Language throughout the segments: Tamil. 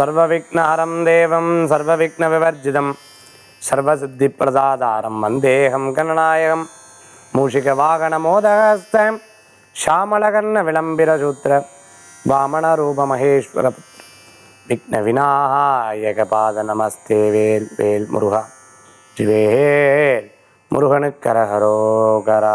சர்வவிக்னஹரம் தேவம் சர்வவிக்னவிவர்ஜிதம் சர்வசித்திப்பிரதாதாரம் வந்தேகம் கணநாயகம் மூஷிகவாகனமோதகஸ்தம் ஷாமலகர்ண விளம்பிரசூத்திர வாமனரூபமகேஸ்வர விக்ன விநாயகபாத நமஸ்தே வேல் வேல் முருகா ஜிவேல் முருகனுக்கரகரோகரா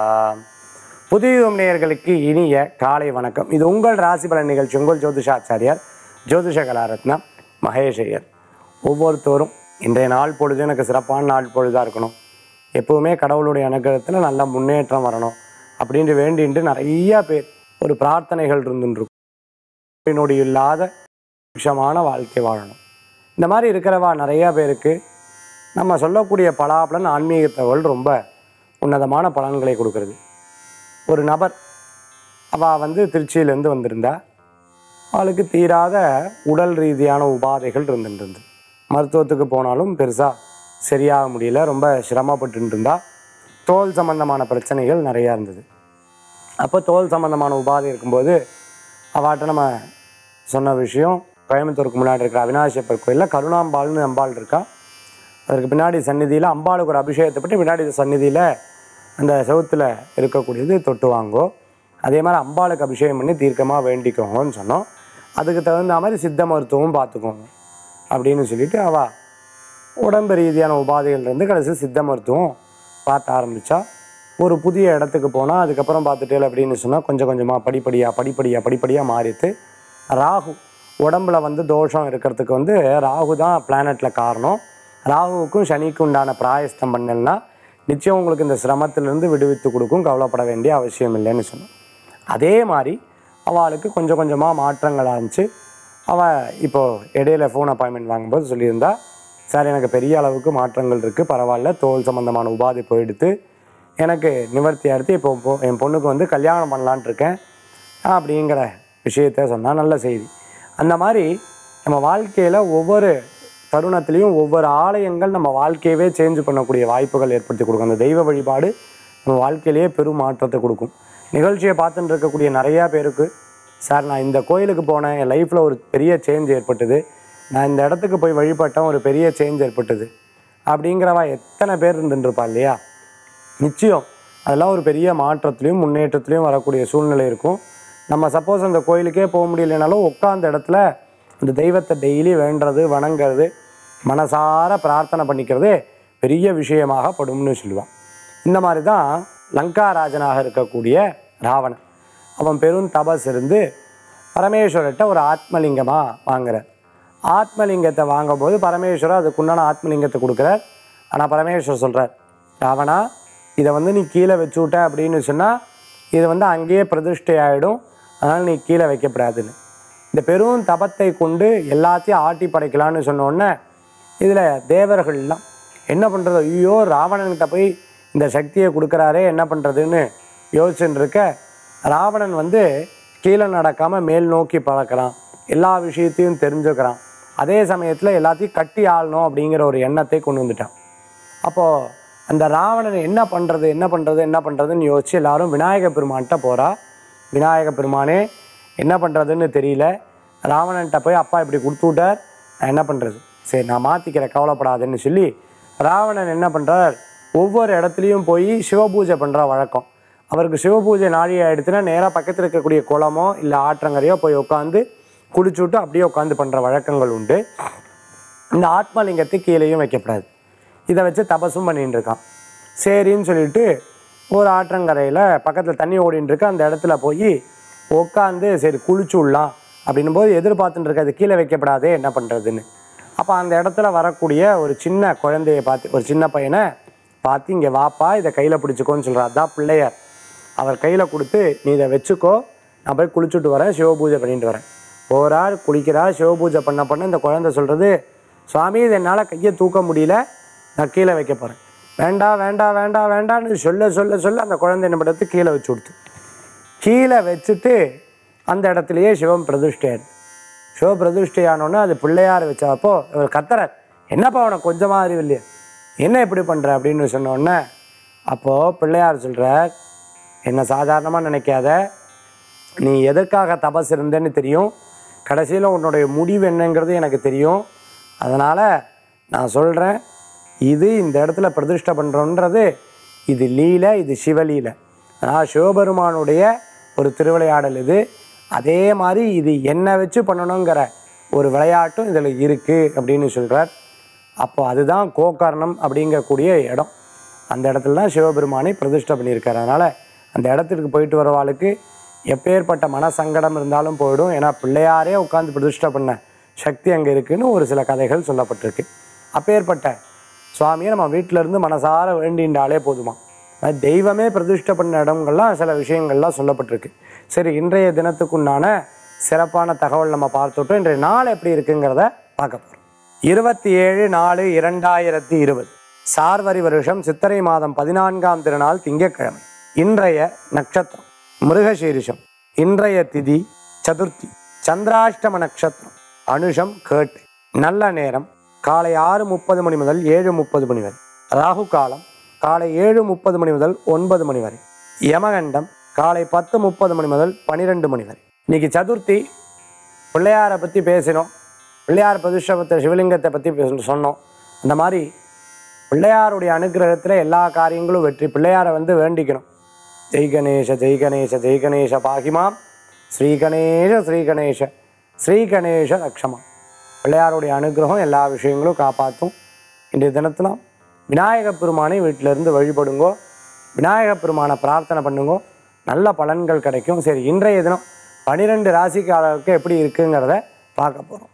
புதியுகம் நேயர்களுக்கு இனிய காலை வணக்கம் இது உங்கள் ராசி பலன் நிகழ்ச்சி உங்கள் ஜோதிஷாச்சாரியார் ஜோதிஷ கலாரத்னா மகேஷ் ஐயர் ஒவ்வொருத்தரும் இன்றைய நாள் பொழுது எனக்கு சிறப்பான நாள் பொழுதாக இருக்கணும் எப்பவுமே கடவுளுடைய அனுகிரகத்தில் நல்ல முன்னேற்றம் வரணும் அப்படின்ட்டு வேண்டின்ட்டு நிறைய பேர் ஒரு பிரார்த்தனைகள் இருந்துருக்கும் நொடி இல்லாத விஷமான வாழ்க்கை வாழணும் இந்த மாதிரி இருக்கிறவா நிறையா பேருக்கு நம்ம சொல்லக்கூடிய பலாபலன் ஆன்மீக தகவல் ரொம்ப உன்னதமான பலன்களை கொடுக்கறது ஒரு நபர் அவள் வந்து திருச்சியிலேருந்து வந்திருந்தா அவளுக்கு தீராத உடல் ரீதியான உபாதைகள் இருந்துட்டு மருத்துவத்துக்கு போனாலும் பெருசாக சரியாக முடியல ரொம்ப சிரமப்பட்டு இருந்தா தோல் சம்பந்தமான பிரச்சனைகள் நிறையா இருந்தது அப்போ தோல் சம்பந்தமான உபாதை இருக்கும்போது அவாட்ட நம்ம சொன்ன விஷயம் கோயம்புத்தூருக்கு முன்னாடி இருக்கிற அவினாசியப்பர் கோயிலில் கருணாம்பாள்னு அம்பாள் இருக்கா அதற்கு பின்னாடி சந்நிதியில் அம்பாளுக்கு ஒரு அபிஷேகத்தை பற்றி பின்னாடி சந்நிதியில் அந்த செவுத்தில் இருக்கக்கூடியது தொட்டு வாங்கோ அதே மாதிரி அம்பாளுக்கு அபிஷேகம் பண்ணி தீர்க்கமாக வேண்டிக்கோங்கன்னு சொன்னோம் அதுக்கு தகுந்த மாதிரி சித்த மருத்துவமும் பார்த்துக்கோங்க அப்படின்னு சொல்லிட்டு அவள் உடம்பு ரீதியான உபாதைகள்லேருந்து கடைசி சித்த மருத்துவம் பார்த்த ஆரம்பித்தா ஒரு புதிய இடத்துக்கு போனால் அதுக்கப்புறம் பார்த்துட்டேல் அப்படின்னு சொன்னால் கொஞ்சம் கொஞ்சமாக படிப்படியாக படிப்படியாக படிப்படியாக மாறித்து ராகு உடம்புல வந்து தோஷம் இருக்கிறதுக்கு வந்து ராகு தான் பிளானட்டில் காரணம் ராகுவுக்கும் சனிக்கும் உண்டான பிராயஸ்தம் பண்ணலன்னா நிச்சயம் உங்களுக்கு இந்த சிரமத்திலிருந்து விடுவித்து கொடுக்கும் கவலைப்பட வேண்டிய அவசியம் இல்லைன்னு சொன்னோம் அதே மாதிரி அவளுக்கு கொஞ்சம் கொஞ்சமாக மாற்றங்கள் ஆரம்பிச்சு அவள் இப்போது இடையில ஃபோன் அப்பாயின்மெண்ட் வாங்கும்போது சொல்லியிருந்தா சார் எனக்கு பெரிய அளவுக்கு மாற்றங்கள் இருக்குது பரவாயில்ல தோல் சம்மந்தமான உபாதை போயிடுத்து எனக்கு நிவர்த்தி அடுத்து இப்போ பொ- என் பொண்ணுக்கு வந்து கல்யாணம் பண்ணலான்ட்டு இருக்கேன் அப்படிங்கிற விஷயத்த சொன்னால் நல்ல செய்தி அந்த மாதிரி நம்ம வாழ்க்கையில் ஒவ்வொரு தருணத்துலேயும் ஒவ்வொரு ஆலயங்கள் நம்ம வாழ்க்கையவே சேஞ்ச் பண்ணக்கூடிய வாய்ப்புகள் ஏற்படுத்தி கொடுக்கும் அந்த தெய்வ வழிபாடு நம்ம வாழ்க்கையிலேயே பெரும் மாற்றத்தை கொடுக்கும் நிகழ்ச்சியை பார்த்துட்டு இருக்கக்கூடிய நிறையா பேருக்கு சார் நான் இந்த கோயிலுக்கு போனேன் என் லைஃப்பில் ஒரு பெரிய சேஞ்ச் ஏற்பட்டது நான் இந்த இடத்துக்கு போய் வழிபட்டேன் ஒரு பெரிய சேஞ்ச் ஏற்பட்டது அப்படிங்கிறவா எத்தனை பேர் இருந்துருப்பா இல்லையா நிச்சயம் அதெல்லாம் ஒரு பெரிய மாற்றத்துலையும் முன்னேற்றத்துலையும் வரக்கூடிய சூழ்நிலை இருக்கும் நம்ம சப்போஸ் அந்த கோயிலுக்கே போக முடியலனாலும் உட்காந்த இடத்துல அந்த தெய்வத்தை டெய்லி வேண்டுறது வணங்குறது மனசார பிரார்த்தனை பண்ணிக்கிறது பெரிய விஷயமாக படும்னு சொல்லுவான் இந்த மாதிரி தான் லங்காராஜனாக இருக்கக்கூடிய ராவணன் அவன் பெரும் தபஸ் இருந்து பரமேஸ்வரர்கிட்ட ஒரு ஆத்மலிங்கமாக வாங்குறார் ஆத்மலிங்கத்தை வாங்கும்போது பரமேஸ்வரர் அதுக்குண்டான ஆத்மலிங்கத்தை கொடுக்குறார் ஆனால் பரமேஸ்வரர் சொல்கிறார் ராவணா இதை வந்து நீ கீழே வச்சு விட்ட அப்படின்னு சொன்னால் இது வந்து அங்கேயே பிரதிஷ்டை ஆகிடும் அதனால் நீ கீழே வைக்கப்படாதுன்னு இந்த பெரும் தபத்தை கொண்டு எல்லாத்தையும் ஆட்டி படைக்கலான்னு சொன்ன உடனே இதில் தேவர்கள்லாம் என்ன பண்ணுறது ஐயோ ராவணன்கிட்ட போய் இந்த சக்தியை கொடுக்குறாரே என்ன பண்ணுறதுன்னு யோசிச்சுட்டு இருக்க ராவணன் வந்து கீழே நடக்காமல் மேல் நோக்கி பறக்கிறான் எல்லா விஷயத்தையும் தெரிஞ்சுக்கிறான் அதே சமயத்தில் எல்லாத்தையும் கட்டி ஆளணும் அப்படிங்கிற ஒரு எண்ணத்தை கொண்டு வந்துட்டான் அப்போது அந்த ராவணன் என்ன பண்ணுறது என்ன பண்ணுறது என்ன பண்ணுறதுன்னு யோசிச்சு எல்லாரும் விநாயக பெருமான்கிட்ட போகிறா விநாயக பெருமானே என்ன பண்ணுறதுன்னு தெரியல ராவணன்கிட்ட போய் அப்பா இப்படி கொடுத்து விட்டார் நான் என்ன பண்ணுறது சரி நான் மாற்றிக்கிறேன் கவலைப்படாதுன்னு சொல்லி ராவணன் என்ன பண்ணுறார் ஒவ்வொரு இடத்துலையும் போய் சிவபூஜை பண்ணுற வழக்கம் அவருக்கு சிவபூஜை நாழி ஆயிடுச்சுன்னா நேராக பக்கத்தில் இருக்கக்கூடிய குளமோ இல்லை ஆற்றங்கரையோ போய் உட்காந்து குளிச்சுட்டு அப்படியே உட்காந்து பண்ணுற வழக்கங்கள் உண்டு இந்த ஆத்மலிங்கத்தை கீழேயும் வைக்கப்படாது இதை வச்சு தபசும் பண்ணிட்டு இருக்கான் சரின்னு சொல்லிட்டு ஒரு ஆற்றங்கரையில் பக்கத்தில் தண்ணி ஓடின்னு இருக்கு அந்த இடத்துல போய் உட்காந்து சரி குளிச்சு விடலாம் அப்படின்னும் போது எதிர்பார்த்துட்டு இருக்காது கீழே வைக்கப்படாதே என்ன பண்ணுறதுன்னு அப்போ அந்த இடத்துல வரக்கூடிய ஒரு சின்ன குழந்தையை பார்த்து ஒரு சின்ன பையனை பார்த்து இங்கே வாப்பா இதை கையில் பிடிச்சிக்கோன்னு சொல்கிறார் அதான் பிள்ளையார் அவர் கையில் கொடுத்து நீ இதை வச்சுக்கோ நான் போய் குளிச்சுட்டு வரேன் சிவபூஜை பண்ணிட்டு வரேன் போகிறார் குளிக்கிறார் சிவபூஜை பண்ண பண்ண இந்த குழந்தை சொல்கிறது சுவாமி இது என்னால் கையை தூக்க முடியல நான் கீழே வைக்க போகிறேன் வேண்டாம் வேண்டாம் வேண்டாம் வேண்டாம்னு சொல்ல சொல்ல சொல்ல அந்த குழந்தை என்ன பண்ணுறது கீழே வச்சு கொடுத்து கீழே வச்சுட்டு அந்த இடத்துலையே சிவம் பிரதிஷ்டையார் சிவ பிரதிஷ்டையானோன்னு அது பிள்ளையார் வச்சப்போ இவர் கத்துறார் என்னப்பா உனக்கு கொஞ்சமாக அறிவு இல்லையா என்ன இப்படி பண்ணுற அப்படின்னு சொன்ன உடனே அப்போது பிள்ளையார் சொல்கிறார் என்னை சாதாரணமாக நினைக்காத நீ எதற்காக தபஸ் இருந்தேன்னு தெரியும் கடைசியில் உன்னுடைய முடிவு என்னங்கிறது எனக்கு தெரியும் அதனால் நான் சொல்கிறேன் இது இந்த இடத்துல பிரதிஷ்டை பண்ணுறோன்றது இது லீலை இது சிவலீலை அதனால் சிவபெருமானுடைய ஒரு திருவிளையாடல் இது அதே மாதிரி இது என்ன வச்சு பண்ணணுங்கிற ஒரு விளையாட்டும் இதில் இருக்குது அப்படின்னு சொல்கிறார் அப்போ அதுதான் கோகர்ணம் அப்படிங்கக்கூடிய இடம் அந்த இடத்துல தான் சிவபெருமானை பிரதிஷ்டை பண்ணியிருக்காரு அதனால் அந்த இடத்துக்கு போயிட்டு வரவாளுக்கு எப்பேற்பட்ட மனசங்கடம் இருந்தாலும் போயிடும் ஏன்னா பிள்ளையாரே உட்காந்து பிரதிஷ்டை பண்ண சக்தி அங்கே இருக்குன்னு ஒரு சில கதைகள் சொல்லப்பட்டிருக்கு அப்பேற்பட்ட சுவாமியை நம்ம வீட்டில இருந்து மனசார வேண்டின்றாலே போதுமா அது தெய்வமே பிரதிஷ்டை பண்ண இடங்கள்லாம் சில விஷயங்கள்லாம் சொல்லப்பட்டிருக்கு சரி இன்றைய தினத்துக்குண்டான சிறப்பான தகவல் நம்ம பார்த்துட்டோம் இன்றைய நாள் எப்படி இருக்குங்கிறத பார்க்க போகிறோம் இருபத்தி ஏழு நாலு இரண்டாயிரத்தி இருபது சார்வரி வருஷம் சித்திரை மாதம் பதினான்காம் திருநாள் திங்கட்கிழமை இன்றைய நட்சத்திரம் மிருகசீரிஷம் இன்றைய திதி சதுர்த்தி சந்திராஷ்டம நட்சத்திரம் அனுஷம் கேட்டு நல்ல நேரம் காலை ஆறு முப்பது மணி முதல் ஏழு முப்பது மணி வரை ராகு காலம் காலை ஏழு முப்பது மணி முதல் ஒன்பது மணி வரை யமகண்டம் காலை பத்து முப்பது மணி முதல் பன்னிரெண்டு மணி வரை இன்னைக்கு சதுர்த்தி பிள்ளையாரை பற்றி பேசினோம் பிள்ளையார் பிரதிஷ்டத்தை சிவலிங்கத்தை பற்றி பேச- சொன்னோம் அந்த மாதிரி பிள்ளையாருடைய அனுக்கிரகத்தில் எல்லா காரியங்களும் வெற்றி பிள்ளையாரை வந்து வேண்டிக்கணும் ஜெய் கணேச ஜெய் கணேச ஜெய் கணேச பாகிமாம் ஸ்ரீ கணேச ஸ்ரீ கணேச ஸ்ரீ கணேச லக்ஷமா பிள்ளையாருடைய அனுகிரகம் எல்லா விஷயங்களும் காப்பாற்றும் இன்றைய தினத்தில் விநாயக பெருமானை வீட்டிலிருந்து வழிபடுங்கோ விநாயக பெருமானை பிரார்த்தனை பண்ணுங்கோ நல்ல பலன்கள் கிடைக்கும் சரி இன்றைய தினம் பனிரெண்டு ராசிக்காரருக்கு எப்படி இருக்குங்கிறத பார்க்க போகிறோம்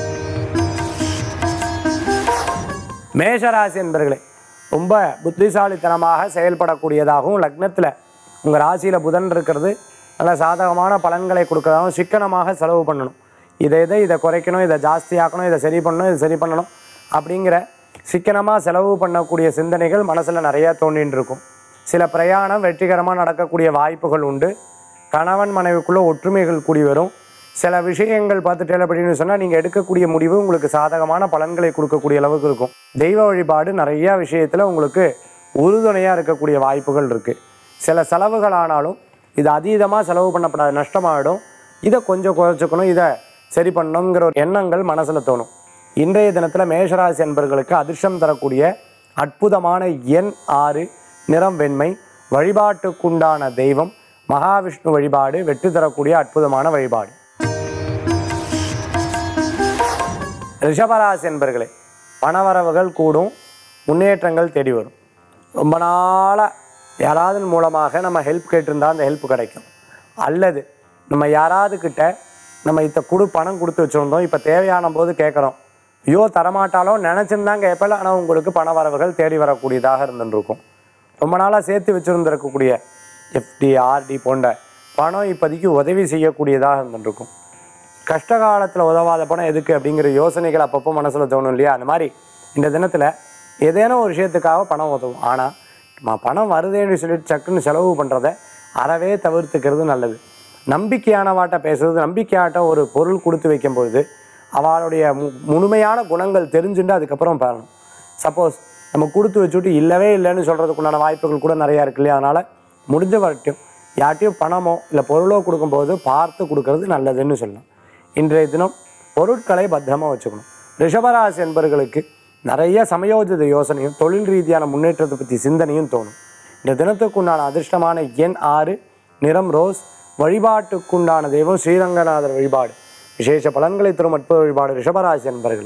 மேஷராசி என்பர்களே ரொம்ப புத்திசாலித்தனமாக செயல்படக்கூடியதாகவும் லக்னத்தில் உங்கள் ராசியில் புதன் இருக்கிறது நல்ல சாதகமான பலன்களை கொடுக்கறதாகவும் சிக்கனமாக செலவு பண்ணணும் இதை இதை இதை குறைக்கணும் இதை ஜாஸ்தியாக்கணும் இதை சரி பண்ணணும் இதை சரி பண்ணணும் அப்படிங்கிற சிக்கனமாக செலவு பண்ணக்கூடிய சிந்தனைகள் மனசில் நிறையா தோண்டின்னு இருக்கும் சில பிரயாணம் வெற்றிகரமாக நடக்கக்கூடிய வாய்ப்புகள் உண்டு கணவன் மனைவிக்குள்ள ஒற்றுமைகள் கூடி வரும் சில விஷயங்கள் பார்த்துட்டு அப்படின்னு சொன்னால் நீங்கள் எடுக்கக்கூடிய முடிவு உங்களுக்கு சாதகமான பலன்களை கொடுக்கக்கூடிய அளவுக்கு இருக்கும் தெய்வ வழிபாடு நிறைய விஷயத்தில் உங்களுக்கு உறுதுணையாக இருக்கக்கூடிய வாய்ப்புகள் இருக்குது சில செலவுகள் ஆனாலும் இது அதீதமாக செலவு பண்ணப்படாது நஷ்டமாயிடும் இதை கொஞ்சம் குறைச்சிக்கணும் இதை சரி பண்ணணுங்கிற ஒரு எண்ணங்கள் மனசில் தோணும் இன்றைய தினத்தில் மேஷராசி என்பர்களுக்கு அதிர்ஷ்டம் தரக்கூடிய அற்புதமான எண் ஆறு நிறம் வெண்மை வழிபாட்டுக்குண்டான தெய்வம் மகாவிஷ்ணு வழிபாடு வெற்றி தரக்கூடிய அற்புதமான வழிபாடு ரிஷபராசி என்பர்களே பணவரவுகள் கூடும் முன்னேற்றங்கள் தேடி வரும் ரொம்ப நாளாக யாராவது மூலமாக நம்ம ஹெல்ப் கேட்டிருந்தா அந்த ஹெல்ப் கிடைக்கும் அல்லது நம்ம யாராவது கிட்ட நம்ம இத்த கொடு பணம் கொடுத்து வச்சுருந்தோம் இப்போ தேவையான போது கேட்குறோம் ஐயோ தரமாட்டாலோ நினச்சிருந்தா கேட்பல ஆனால் உங்களுக்கு பண வரவுகள் தேடி வரக்கூடியதாக இருந்துருக்கும் ரொம்ப நாளாக சேர்த்து வச்சுருந்துருக்கக்கூடிய எஃப்டி ஆர்டி போன்ற பணம் இப்போதைக்கு உதவி செய்யக்கூடியதாக இருந்துருக்கும் கஷ்ட காலத்தில் உதவாத பணம் எதுக்கு அப்படிங்கிற யோசனைகள் அப்பப்போ மனசில் தோணும் இல்லையா அந்த மாதிரி இந்த தினத்தில் ஏதேனும் ஒரு விஷயத்துக்காக பணம் உதவும் ஆனால் நம்ம பணம் வருதேன்னு சொல்லிட்டு சக்குன்னு செலவு பண்ணுறத அறவே தவிர்த்துக்கிறது நல்லது நம்பிக்கையானவாட்ட பேசுறது நம்பிக்கையாட்ட ஒரு பொருள் கொடுத்து வைக்கும் பொழுது அவளுடைய மு முழுமையான குணங்கள் தெரிஞ்சுட்டு அதுக்கப்புறம் பெறணும் சப்போஸ் நம்ம கொடுத்து வச்சுட்டு இல்லவே இல்லைன்னு சொல்கிறதுக்குண்டான வாய்ப்புகள் கூட நிறையா இருக்கு இல்லையா அதனால் முடிஞ்ச வரைக்கும் யார்ட்டையும் பணமோ இல்லை பொருளோ கொடுக்கும்போது பார்த்து கொடுக்கறது நல்லதுன்னு சொல்லலாம் இன்றைய தினம் பொருட்களை பத்திரமா வச்சுக்கணும் ரிஷபராசி என்பவர்களுக்கு நிறைய சமயோஜித யோசனையும் தொழில் ரீதியான முன்னேற்றத்தை பற்றி சிந்தனையும் தோணும் இந்த தினத்துக்குண்டான அதிர்ஷ்டமான எண் ஆறு நிறம் ரோஸ் வழிபாட்டுக்குண்டான தெய்வம் ஸ்ரீரங்கநாதர் வழிபாடு விசேஷ பலன்களை தரும் அற்புத வழிபாடு ரிஷபராசி என்பர்களே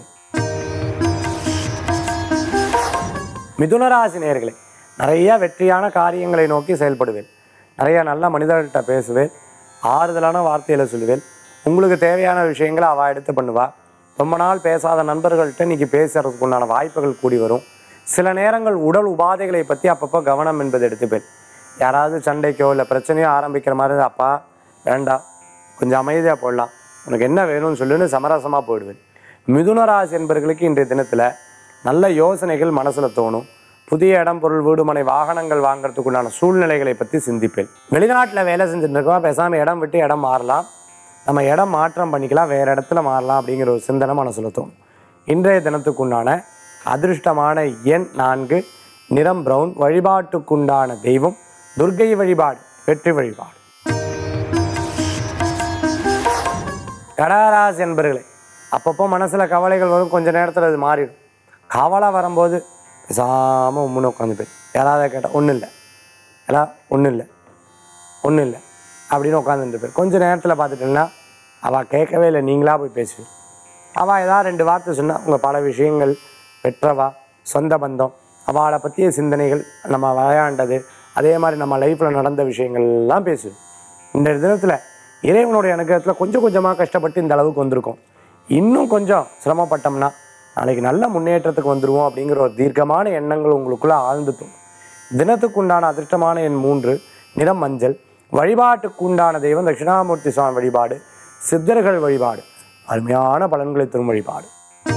மிதுனராசி நேயர்களே நிறைய வெற்றியான காரியங்களை நோக்கி செயல்படுவேன் நிறைய நல்ல மனிதர்கள்ட்ட பேசுவேன் ஆறுதலான வார்த்தைகளை சொல்லுவேன் உங்களுக்கு தேவையான விஷயங்களை அவள் எடுத்து பண்ணுவா ரொம்ப நாள் பேசாத நண்பர்கள்ட்ட இன்னைக்கு பேசுறதுக்கு உண்டான வாய்ப்புகள் கூடி வரும் சில நேரங்கள் உடல் உபாதைகளை பற்றி அப்பப்போ கவனம் என்பது எடுத்துப்பேன் யாராவது சண்டைக்கோ இல்லை பிரச்சனையோ ஆரம்பிக்கிற மாதிரி இருந்தா, அப்பா வேண்டாம் கொஞ்சம் அமைதியாக போடலாம் உனக்கு என்ன வேணும்னு சொல்லுன்னு சமரசமாக போயிடுவேன் மிதுன ராசி என்பவர்களுக்கு இன்றைய தினத்தில் நல்ல யோசனைகள் மனசில் தோணும் புதிய இடம் பொருள் வீடு மனை வாகனங்கள் வாங்குறதுக்குண்டான சூழ்நிலைகளை பற்றி சிந்திப்பேன் வெளிநாட்டில் வேலை செஞ்சுட்டு இருக்கோம் பேசாமல் இடம் விட்டு இடம் மாறலாம் நம்ம இடம் மாற்றம் பண்ணிக்கலாம் வேறு இடத்துல மாறலாம் அப்படிங்கிற ஒரு சிந்தனை மனசில் தோணும் இன்றைய தினத்துக்குண்டான அதிர்ஷ்டமான எண் நான்கு நிறம் பிரவுன் வழிபாட்டுக்குண்டான தெய்வம் துர்க்கை வழிபாடு வெற்றி வழிபாடு கடகராசி என்பர்களே அப்பப்போ மனசில் கவலைகள் வரும் கொஞ்ச நேரத்தில் அது மாறிடும் கவலை வரும்போது பேசாமல் உம்முன்னு உட்காந்து போய் யாராவது கேட்டால் ஒன்றும் இல்லை எல்லாம் ஒன்றும் இல்லை ஒன்றும் இல்லை அப்படின்னு உட்காந்துட்டு போய் கொஞ்ச நேரத்தில் பார்த்துட்டீங்கன்னா அவள் கேட்கவே இல்லை நீங்களாக போய் பேசுவீங்க அவள் ஏதாவது ரெண்டு வார்த்தை சொன்னால் உங்கள் பல விஷயங்கள் பெற்றவா சொந்த பந்தம் அவளை பற்றிய சிந்தனைகள் நம்ம விளையாண்டது அதே மாதிரி நம்ம லைஃப்பில் நடந்த விஷயங்கள் எல்லாம் பேசுவேன் இந்த தினத்தில் இறைவனுடைய அனுகிரகத்தில் கொஞ்சம் கொஞ்சமாக கஷ்டப்பட்டு இந்த அளவுக்கு வந்திருக்கோம் இன்னும் கொஞ்சம் சிரமப்பட்டோம்னா நாளைக்கு நல்ல முன்னேற்றத்துக்கு வந்துடுவோம் அப்படிங்கிற ஒரு தீர்க்கமான எண்ணங்கள் உங்களுக்குள்ளே ஆழ்ந்து தோணும் தினத்துக்கு உண்டான அதிர்ஷ்டமான எண் மூன்று நிறம் மஞ்சள் வழிபாட்டுக்கு உண்டான தெய்வம் தட்சிணாமூர்த்தி சுவாமி வழிபாடு சித்தர்கள் வழிபாடு அருமையான பலன்களை தரும் வழிபாடு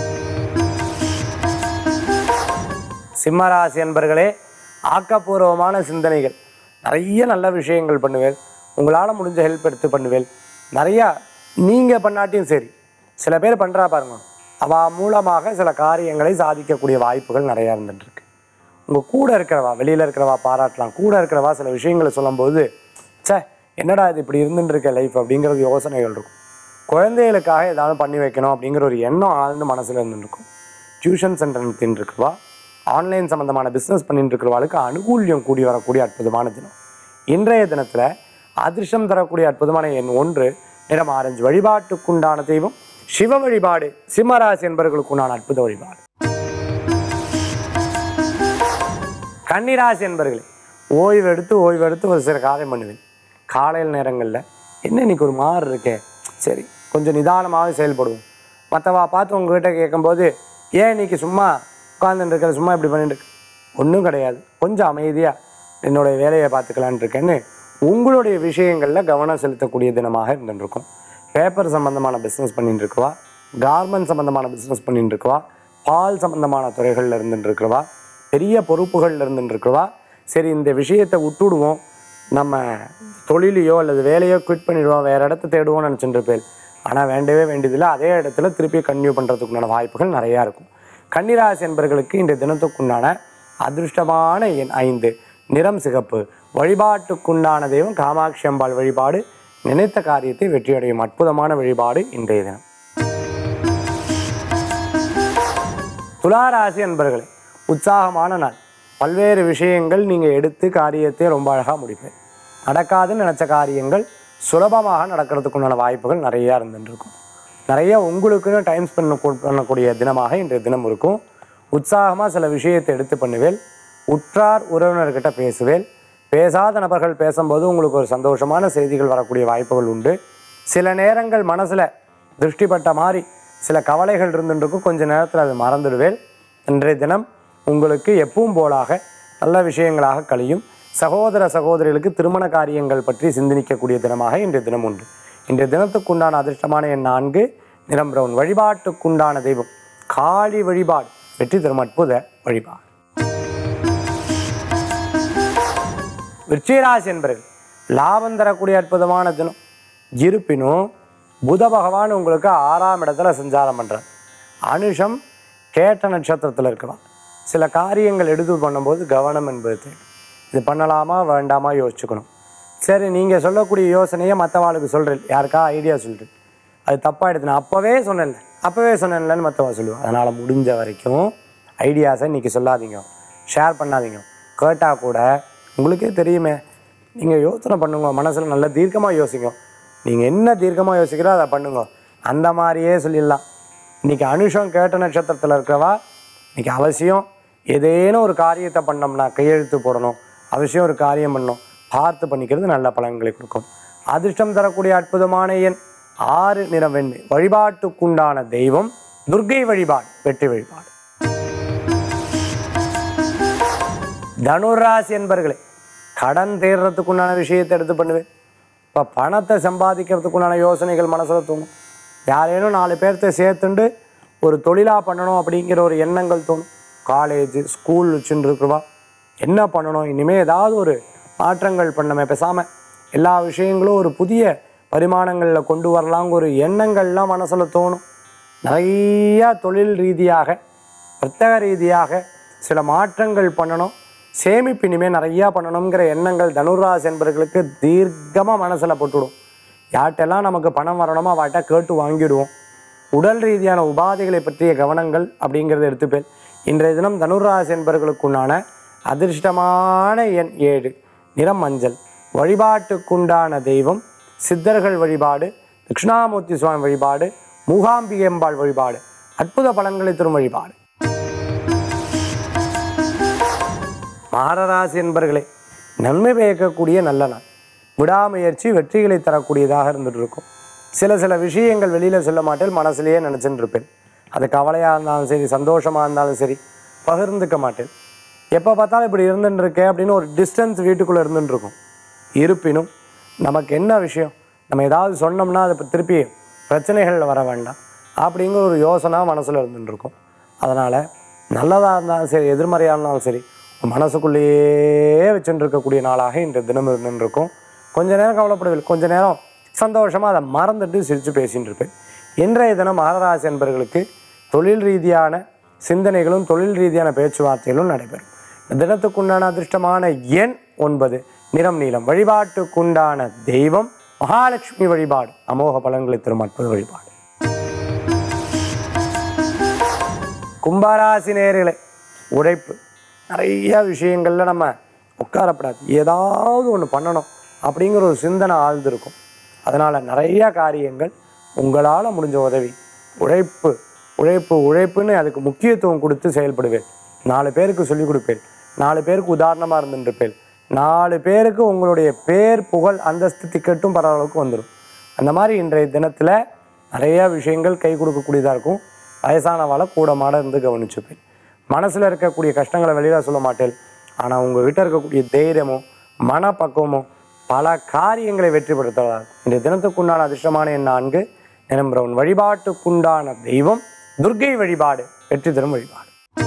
சிம்மராசி என்பர்களே ஆக்கப்பூர்வமான சிந்தனைகள் நிறைய நல்ல விஷயங்கள் பண்ணுவேன் உங்களால் முடிஞ்ச ஹெல்ப் எடுத்து பண்ணுவேன் நிறையா நீங்கள் பண்ணாட்டியும் சரி சில பேர் பண்ணுறா பாருங்க அவள் மூலமாக சில காரியங்களை சாதிக்கக்கூடிய வாய்ப்புகள் நிறையா இருந்துட்டுருக்கு உங்கள் கூட இருக்கிறவா வெளியில் இருக்கிறவா பாராட்டலாம் கூட இருக்கிறவா சில விஷயங்களை சொல்லும்போது ச்சே என்னடா இது இப்படி இருந்துட்டு இருக்க லைஃப் அப்படிங்கிறது யோசனைகள் இருக்கும் குழந்தைகளுக்காக ஏதாவது பண்ணி வைக்கணும் அப்படிங்கிற ஒரு எண்ணம் ஆழ்ந்து மனசில் இருந்துருக்கும் டியூஷன் சென்டர் நடத்தின்னு இருக்கிறவா ஆன்லைன் சம்மந்தமான பிஸ்னஸ் பண்ணிட்டு இருக்கிறவாளுக்கு அனுகூல்யம் கூடி வரக்கூடிய அற்புதமான தினம் இன்றைய தினத்தில் அதிர்ஷ்டம் தரக்கூடிய அற்புதமான எண் ஒன்று நிறம் ஆரஞ்சு வழிபாட்டுக்குண்டான தெய்வம் சிவ வழிபாடு சிம்மராசி என்பவர்களுக்குண்டான அற்புத வழிபாடு கன்னிராசி என்பர்களே ஓய்வு எடுத்து ஓய்வு எடுத்து ஒரு சில காரியம் பண்ணுவேன் காலையில் நேரங்களில் என்ன இன்னைக்கு ஒரு மாறு இருக்கே சரி கொஞ்சம் நிதானமாக செயல்படுவோம் மற்றவா பார்த்து உங்ககிட்ட கேட்கும்போது ஏன் இன்னைக்கு சும்மா உட்காந்துட்டு இருக்கிற சும்மா இப்படி பண்ணிட்டு இருக்க ஒன்றும் கிடையாது கொஞ்சம் அமைதியாக என்னுடைய வேலையை பார்த்துக்கலான் இருக்கேன்னு உங்களுடைய விஷயங்களில் கவனம் செலுத்தக்கூடிய தினமாக இருந்துருக்கும் பேப்பர் சம்மந்தமான பிஸ்னஸ் பண்ணிட்டு இருக்கவா கார்மெண்ட் சம்மந்தமான பிஸ்னஸ் பண்ணிட்டு இருக்கவா பால் சம்மந்தமான துறைகளில் இருந்துட்டு இருக்கிறவா பெரிய பொறுப்புகளில் இருந்துட்டு இருக்கிறவா சரி இந்த விஷயத்தை விட்டுடுவோம் நம்ம தொழிலையோ அல்லது வேலையோ குவிட் பண்ணிடுவோம் வேறு இடத்த தேடுவோம்னு நினச்சிட்டு இருப்பேன் ஆனால் வேண்டவே வேண்டியதில்லை அதே இடத்துல திருப்பி கன்டினியூ பண்ணுறதுக்குண்டான வாய்ப்புகள் நிறையா இருக்கும் கன்னிராசி என்பர்களுக்கு இந்த தினத்துக்குண்டான அதிர்ஷ்டமான எண் ஐந்து நிறம் சிகப்பு வழிபாட்டுக்குண்டான தெய்வம் காமாட்சி அம்பாள் வழிபாடு நினைத்த காரியத்தை வெற்றியடையும் அற்புதமான வழிபாடு இன்றைய தினம் துளாராசி அன்பர்களே உற்சாகமான நாள் பல்வேறு விஷயங்கள் நீங்கள் எடுத்து காரியத்தை ரொம்ப அழகாக முடிப்பேன் நடக்காதுன்னு நினச்ச காரியங்கள் சுலபமாக நடக்கிறதுக்குண்டான வாய்ப்புகள் நிறையா இருந்துட்டு இருக்கும் நிறைய உங்களுக்குன்னு டைம் ஸ்பெண்ட் பண்ணக்கூடிய தினமாக இன்றைய தினம் இருக்கும் உற்சாகமாக சில விஷயத்தை எடுத்து பண்ணுவேன் உற்றார் உறவினர்கிட்ட பேசுவேன் பேசாத நபர்கள் பேசும்போது உங்களுக்கு ஒரு சந்தோஷமான செய்திகள் வரக்கூடிய வாய்ப்புகள் உண்டு சில நேரங்கள் மனசில் திருஷ்டிப்பட்ட மாதிரி சில கவலைகள் இருந்துருக்கும் கொஞ்ச நேரத்தில் அது மறந்துடுவேன் இன்றைய தினம் உங்களுக்கு எப்பவும் போலாக நல்ல விஷயங்களாக கழியும் சகோதர சகோதரிகளுக்கு திருமண காரியங்கள் பற்றி சிந்தனிக்கக்கூடிய தினமாக இன்றைய தினம் உண்டு இன்றைய தினத்துக்குண்டான அதிர்ஷ்டமான எண் நான்கு நிறம் பிரவுன் வழிபாட்டுக்குண்டான தெய்வம் காளி வழிபாடு வெற்றி தரும் அற்புத வழிபாடு விருச்சிகராசி என்பர்கள் லாபம் தரக்கூடிய அற்புதமான தினம் இருப்பினும் புத பகவான் உங்களுக்கு ஆறாம் இடத்துல சஞ்சாரம் பண்ணுறார் அனுஷம் கேட்ட நட்சத்திரத்தில் இருக்கலாம் சில காரியங்கள் எடுத்து பண்ணும்போது கவனம் என்பது தேவை. இது பண்ணலாமா வேண்டாமா யோசிச்சுக்கணும் சரி நீங்கள் சொல்லக்கூடிய யோசனையை மற்றவாளுக்கு சொல்கிறேன் யாருக்கா ஐடியா சொல்கிறேன் அது தப்பாக எடுத்து நான் அப்போவே சொன்னேன்ல அப்போவே சொன்னேன்லன்னு மற்றவா சொல்லுவாள் அதனால் முடிஞ்ச வரைக்கும் ஐடியாஸை இன்றைக்கி சொல்லாதீங்க ஷேர் பண்ணாதீங்க கேட்டால் கூட உங்களுக்கே தெரியுமே நீங்கள் யோசனை பண்ணுங்க மனசில் நல்ல தீர்க்கமாக யோசிங்க நீங்கள் என்ன தீர்க்கமாக யோசிக்கிறோ அதை பண்ணுங்க அந்த மாதிரியே சொல்லிடலாம் இன்றைக்கி அனுஷம் கேட்ட நட்சத்திரத்தில் இருக்கிறவா இன்றைக்கி அவசியம் ஏதேனும் ஒரு காரியத்தை பண்ணோம்னா கையெழுத்து போடணும் அவசியம் ஒரு காரியம் பண்ணணும் பார்த்து பண்ணிக்கிறது நல்ல பலன்களை கொடுக்கும் அதிர்ஷ்டம் தரக்கூடிய அற்புதமான எண் ஆறு நிறம் வெண்மை வழிபாட்டுக்குண்டான தெய்வம் துர்க்கை வழிபாடு வெற்றி வழிபாடு தனுராசி என்பர்களே கடன் தேர்றதுக்குண்டான விஷயத்தை எடுத்து பண்ணுவேன் இப்போ பணத்தை சம்பாதிக்கிறதுக்குண்டான யோசனைகள் மனசில் தோணும் யாரேனும் நாலு பேர்த்த சேர்த்துண்டு ஒரு தொழிலாக பண்ணணும் அப்படிங்கிற ஒரு எண்ணங்கள் தோணும் காலேஜ் ஸ்கூல் வச்சுட்டு இருக்கிறவா என்ன பண்ணணும் இனிமேல் ஏதாவது ஒரு மாற்றங்கள் பண்ணமே பேசாமல் எல்லா விஷயங்களும் ஒரு புதிய பரிமாணங்களில் கொண்டு வரலாங்கிற ஒரு எண்ணங்கள்லாம் மனசில் தோணும் நிறையா தொழில் ரீதியாக வர்த்தக ரீதியாக சில மாற்றங்கள் பண்ணணும் சேமிப்பு இனிமேல் நிறையா பண்ணணுங்கிற எண்ணங்கள் தனுராசி என்பவர்களுக்கு தீர்க்கமாக மனசில் போட்டுவிடும் யார்கிட்டெல்லாம் நமக்கு பணம் வரணுமோ அவட்ட கேட்டு வாங்கிடுவோம் உடல் ரீதியான உபாதைகளை பற்றிய கவனங்கள் அப்படிங்கிறத எடுத்துப்பேன் இன்றைய தினம் தனுராசி என்பவர்களுக்குண்டான அதிர்ஷ்டமான எண் ஏழு நிறம் மஞ்சள் வழிபாட்டுக்குண்டான தெய்வம் சித்தர்கள் வழிபாடு தட்சிணாமூர்த்தி சுவாமி வழிபாடு மூகாம்பிகை அம்பாள் வழிபாடு அற்புத பலன்களை தரும் வழிபாடு மாரராசி என்பர்களே நன்மை பயக்கக்கூடிய நல்ல நாள் விடாமுயற்சி வெற்றிகளை தரக்கூடியதாக இருந்துட்டு இருக்கும் சில சில விஷயங்கள் வெளியில் சொல்ல மாட்டேன் மனசுலயே நினச்சிட்டு இருப்பேன் அது கவலையாக இருந்தாலும் சரி சந்தோஷமாக இருந்தாலும் சரி பகிர்ந்துக்க மாட்டேன் எப்போ பார்த்தாலும் இப்படி இருந்துட்டு இருக்கேன் அப்படின்னு ஒரு டிஸ்டன்ஸ் வீட்டுக்குள்ளே இருந்துட்டு இருக்கும் இருப்பினும் நமக்கு என்ன விஷயம் நம்ம ஏதாவது சொன்னோம்னா அது இப்போ திருப்பி பிரச்சனைகள் வர வேண்டாம் அப்படிங்கிற ஒரு யோசனை மனசில் இருந்துட்டு இருக்கும் அதனால் நல்லதாக இருந்தாலும் சரி எதிர்மறையாக இருந்தாலும் சரி மனசுக்குள்ளேயே வச்சுட்டு இருக்கக்கூடிய நாளாக இன்று தினம் இருந்துட்டு இருக்கும் கொஞ்ச நேரம் கவலைப்படவில்லை கொஞ்ச நேரம் சந்தோஷமாக அதை மறந்துட்டு சிரித்து பேசிட்டு இருப்பேன் இன்றைய தினம் மகராசி என்பர்களுக்கு தொழில் ரீதியான சிந்தனைகளும் தொழில் ரீதியான பேச்சுவார்த்தைகளும் நடைபெறும் இந்த தினத்துக்குண்டான அதிர்ஷ்டமான எண் ஒன்பது நிறம் நீளம் வழிபாட்டுக்குண்டான தெய்வம் மகாலட்சுமி வழிபாடு அமோக பலன்களை தரும் அற்புத வழிபாடு கும்பராசி நேர்களே உழைப்பு நிறைய விஷயங்கள்ல நம்ம உட்காரப்படாது ஏதாவது ஒன்று பண்ணணும் அப்படிங்கிற ஒரு சிந்தனை ஆழ்ந்திருக்கும் அதனால் நிறைய காரியங்கள் உங்களால் முடிஞ்ச உதவி உழைப்பு உழைப்பு உழைப்புன்னு அதுக்கு முக்கியத்துவம் கொடுத்து செயல்படுவேன் நாலு பேருக்கு சொல்லிக் கொடுப்பேன் நாலு பேருக்கு உதாரணமாக இருந்துருப்பேன் நாலு பேருக்கு உங்களுடைய பேர் புகழ் அந்தஸ்து திக்கட்டும் பரவ அளவுக்கு வந்துடும் அந்த மாதிரி இன்றைய தினத்தில் நிறைய விஷயங்கள் கை கொடுக்கக்கூடியதாக இருக்கும் வயசானவாளை கூட மாட இருந்து கவனிச்சுப்பேன் மனசில் இருக்கக்கூடிய கஷ்டங்களை வெளியில் சொல்ல மாட்டேன் ஆனால் உங்ககிட்ட இருக்கக்கூடிய தைரியமும் மனப்பக்குவமும் பல காரியங்களை வெற்றிப்படுத்துவதால் இந்த தினத்துக்குண்டான அதிர்ஷ்டமான எண் நான்கு நிறம் பிரவுன் வழிபாட்டுக்குண்டான தெய்வம் துர்க்கை வழிபாடு வெற்றி தரும் வழிபாடு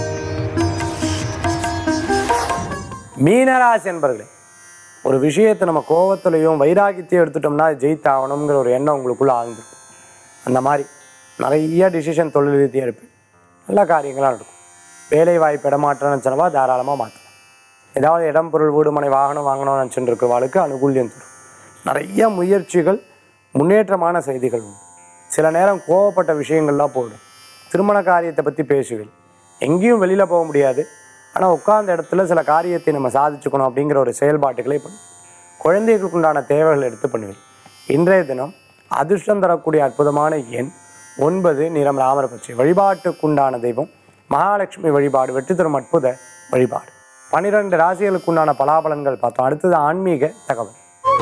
மீனராசி என்பர்களே ஒரு விஷயத்தை நம்ம கோவத்துலையும் வைராகியத்தையும் எடுத்துட்டோம்னா அது ஜெயித்தாகணுங்கிற ஒரு எண்ணம் உங்களுக்குள்ள ஆழ்ந்துருக்கும் அந்த மாதிரி நிறைய டிசிஷன் தொழில் ரீதியாக இருப்பேன் நல்ல காரியங்களாக நடக்கும் வேலை வாய்ப்பு இடமாற்றம் நினச்சனவா தாராளமாக மாற்றலாம் ஏதாவது இடம் பொருள் வீடு மனை வாகனம் வாங்கணும்னு நினச்சிட்டு இருக்கிறவாளுக்கு அனுகூல்யம் தரும் நிறைய முயற்சிகள் முன்னேற்றமான செய்திகள் உண்டு சில நேரம் கோவப்பட்ட விஷயங்கள்லாம் போடும் திருமண காரியத்தை பற்றி பேசுவேன் எங்கேயும் வெளியில் போக முடியாது ஆனால் உட்கார்ந்த இடத்துல சில காரியத்தை நம்ம சாதிச்சுக்கணும் அப்படிங்கிற ஒரு செயல்பாட்டுகளை பண்ணுவேன் குழந்தைகளுக்கு உண்டான தேவைகளை எடுத்து பண்ணுவேன் இன்றைய தினம் அதிர்ஷ்டம் தரக்கூடிய அற்புதமான எண் ஒன்பது நிறம் ராமர பச்சை வழிபாட்டுக்குண்டான தெய்வம் மகாலட்சுமி வழிபாடு வெற்றி தரும் அற்புத வழிபாடு பன்னிரெண்டு ராசிகளுக்கு உண்டான பலாபலன்கள் பார்த்தோம் அடுத்தது ஆன்மீக தகவல்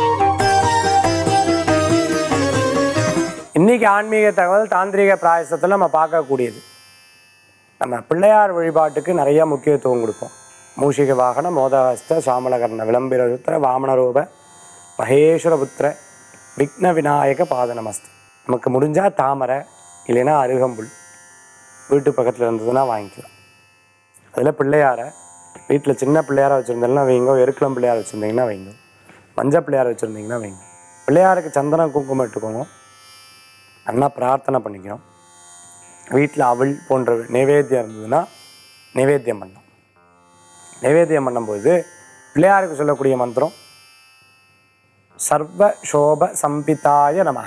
இன்னைக்கு ஆன்மீக தகவல் தாந்திரிக பிராயசத்தில் நம்ம பார்க்கக்கூடியது நம்ம பிள்ளையார் வழிபாட்டுக்கு நிறைய முக்கியத்துவம் கொடுப்போம் மூஷிக வாகன மோதஹஸ்த சாமலகர்ண விளம்பிரருத்திர வாமனரூப மகேஸ்வரபுத்திர விக்ன விநாயக பாத நமஸ்தே நமக்கு முடிஞ்சால் தாமரை இல்லைன்னா அருகம்புல் வீட்டு பக்கத்தில் இருந்ததுன்னா வாங்கிக்கலாம் அதில் பிள்ளையாரை வீட்டில் சின்ன பிள்ளையாரை வச்சுருந்தீங்கன்னா வைங்க எருக்குளம் பிள்ளையார் வச்சுருந்தீங்கன்னா வைங்க மஞ்சள் பிள்ளையார் வச்சுருந்தீங்கன்னா வைங்க பிள்ளையாருக்கு சந்தனம் குங்குமம் இட்டுக்கோங்க நல்லா பிரார்த்தனை பண்ணிக்கணும் வீட்டில் அவள் போன்ற நைவேத்தியம் இருந்ததுன்னா நைவேத்தியம் பண்ணலாம் நைவேத்தியம் பண்ணும்போது பிள்ளையாருக்கு சொல்லக்கூடிய மந்திரம் சர்வ சோப சம்பிதாய நமக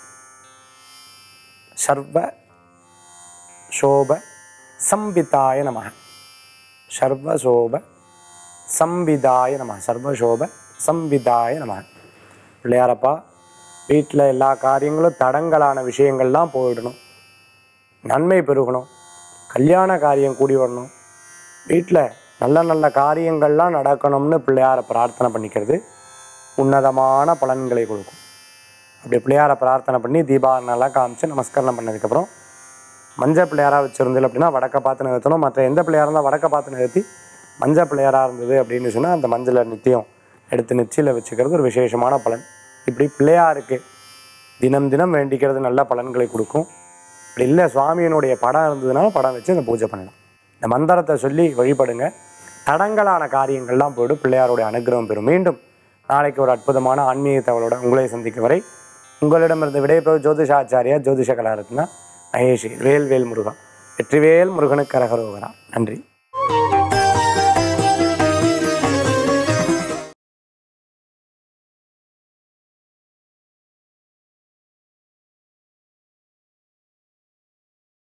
சர்வ சோப சம்பிதாய நமக சர்வசோப சம்பிதாய நம சர்வசோப சம்பிதாய நம பிள்ளையாரப்பா வீட்டில் எல்லா காரியங்களும் தடங்கலான விஷயங்கள்லாம் போயிடணும் நன்மை பெருகணும் கல்யாண காரியம் கூடி வரணும் வீட்டில் நல்ல நல்ல காரியங்கள்லாம் நடக்கணும்னு பிள்ளையாரை பிரார்த்தனை பண்ணிக்கிறது உன்னதமான பலன்களை கொடுக்கும் அப்படி பிள்ளையாரை பிரார்த்தனை பண்ணி தீபாவளிலாம் காமிச்சு நமஸ்கரணம் பண்ணதுக்கப்புறம் மஞ்சள் பிள்ளையாராக வச்சுருந்தது அப்படின்னா வடக்க பார்த்து நிறுத்தணும் மற்ற எந்த பிள்ளையாராக இருந்தால் வடக்க பார்த்து நிறுத்தி மஞ்சள் பிள்ளையாராக இருந்தது அப்படின்னு சொன்னால் அந்த மஞ்சளை நித்தியம் எடுத்து நெச்சியில் வச்சுக்கிறது ஒரு விசேஷமான பலன் இப்படி பிள்ளையாருக்கு தினம் தினம் வேண்டிக்கிறது நல்ல பலன்களை கொடுக்கும் அப்படி இல்லை சுவாமியினுடைய படம் இருந்ததுனால படம் வச்சு அந்த பூஜை பண்ணலாம் இந்த மந்திரத்தை சொல்லி வழிபடுங்க தடங்கலான காரியங்கள்லாம் போய்டும் பிள்ளையாருடைய அனுகிரகம் பெறும் மீண்டும் நாளைக்கு ஒரு அற்புதமான ஆன்மீக தகவலோட உங்களை சந்திக்கும் வரை உங்களிடமிருந்து விடைபெறும் ஜோதிஷாச்சாரியா ஜோதிஷ கலாரத்னா மகேஷி வேல் வேல் முருகா வெற்றிவேல் முருகனுக்கு அரகரோகரா நன்றி